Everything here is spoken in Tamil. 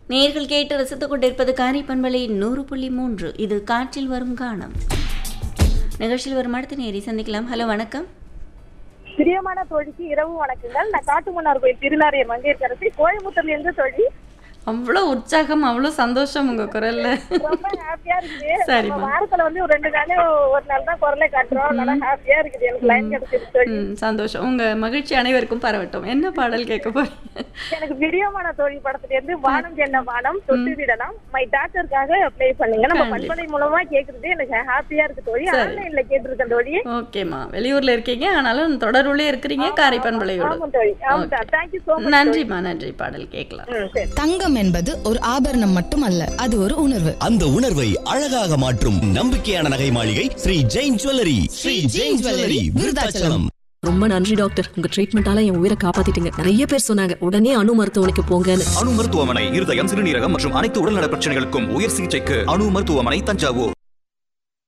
நேர்கள் கேட்டு ரசித்துக் கொண்டிருப்பது காரி பண்பலை நூறு புள்ளி மூன்று இது காற்றில் வரும் காணம் நிகழ்ச்சியில் வரும் அடுத்த நேரி சந்திக்கலாம் ஹலோ வணக்கம் பிரியமான தோழிக்கு இரவு வணக்கங்கள் நான் காட்டுமன்னார் கோயில் திருநாரிய மங்கையர்கரசி கோயம்புத்தூர்ல இருந்து தோழி அவ்வளோ உற்சாகம் அவ்வளோ சந்தோஷம் உங்க குரல்ல ரொம்ப ஹாப்பியா இருக்குது சரிம்மா. நம்ம வாரத்துல வந்து ஒரு ரெண்டு நாள் ஒரு நாள் தான் குரலை காட்டுறோம் நல்லா ஹாப்பியா இருக்குது எனக்கு லைன் கிடைச்சிருக்கு தோழி ம், சந்தோஷம் உங்க மகிழ்ச்சி அனைவருக்கும் பரவட்டும் என்ன பாடல் கேட்க போறீங்க எனக்கு பிரியமான தோழி படத்துல இருந்து வானம் என்ன வானம் தொட்டு விடலாம் மை டாக்டருக்காக ப்ளே பண்ணுங்க நம்ம கண்டிப்பா. பண்பலை மூலமா கேக்குறது எனக்கு ஹாப்பியா இருக்கு தோழி சரி. ஆன்லைன்ல கேட்டிருக்கேன் தோழி ஓகேம்மா வெளியூர்ல இருக்கீங்க ஆனாலும் தொடர்புலே இருக்கிறீங்க காரை பண்பலையோட ஆமா தோழி ஆமா தேங்க்யூ சோ மச் நன்றிம்மா நன்றி பாடல் கேட்கலாம் சரி தங்கம் என்பது ஒரு ஆபரணம் மட்டுமல்ல அது ஒரு உணர்வு அந்த உணர்வை அழகாக மாற்றும் நம்பிக்கையான நகை மாளிகை ஸ்ரீ ஜெயின் ஜுவல்லரி ஸ்ரீ ஜெயின் ஜுவல்லரி விருதாச்சலம் ரொம்ப நன்றி டாக்டர் உங்க ட்ரீட்மெண்டால என் உயிரை காப்பாத்திட்டீங்க நிறைய பேர் சொன்னாங்க உடனே அணு மருத்துவமனைக்கு போங்கன்னு அணு மருத்துவமனை இருதயம் சிறுநீரகம் மற்றும் அனைத்து உடல்நல பிரச்சனைகளுக்கும் உயர் சிகிச்சைக்கு அணு மருத்துவமனை தஞ்சாவூர்